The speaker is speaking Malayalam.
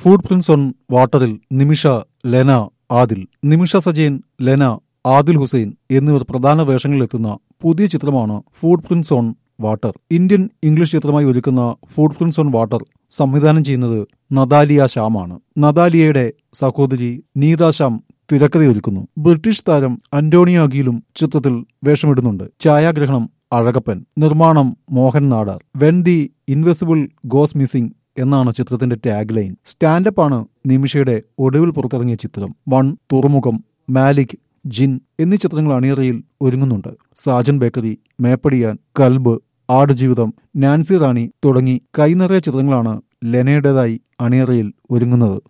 ഫുഡ് പ്രിൻസ് ഓൺ വാട്ടറിൽ നിമിഷ ലെന ആദിൽ നിമിഷ സജയൻ ലെന ആദിൽ ഹുസൈൻ എന്നിവർ പ്രധാന വേഷങ്ങളിലെത്തുന്ന പുതിയ ചിത്രമാണ് food prince on water Indian English ചിത്രമായി ഒരുക്കുന്ന ഫുഡ് പ്രിൻസ് ഓൺ വാട്ടർ സംവിധാനം ചെയ്യുന്നത് നദാലിയ ശ്യാമാണ് നദാലിയയുടെ സഹോദരി നീത ശ്യാം തിരക്കഥയൊരുക്കുന്നു ബ്രിട്ടീഷ് താരം അന്റോണിയോ അഗീലും ചിത്രത്തിൽ വേഷമിടുന്നുണ്ട് ഛായാഗ്രഹണം അഴകപ്പൻ നിർമ്മാണം Mohan Nadar when the invisible goes missing എന്നാണ് ചിത്രത്തിന്റെ ടാഗ് ലൈൻ സ്റ്റാൻഡപ്പ് ആണ് നിമിഷയുടെ ഒടുവിൽ പുറത്തിറങ്ങിയ ചിത്രം വൺ തുറമുഖം മാലിക് ജിൻ എന്നീ ചിത്രങ്ങൾ അണിയറയിൽ ഒരുങ്ങുന്നുണ്ട് സാജൻ ബേക്കറി മേപ്പടിയാൻ കൽബ് ആടുജീവിതം നാൻസി റാണി തുടങ്ങി കൈനിറയ ചിത്രങ്ങളാണ് ലെനയുടേതായി അണിയറയിൽ ഒരുങ്ങുന്നത്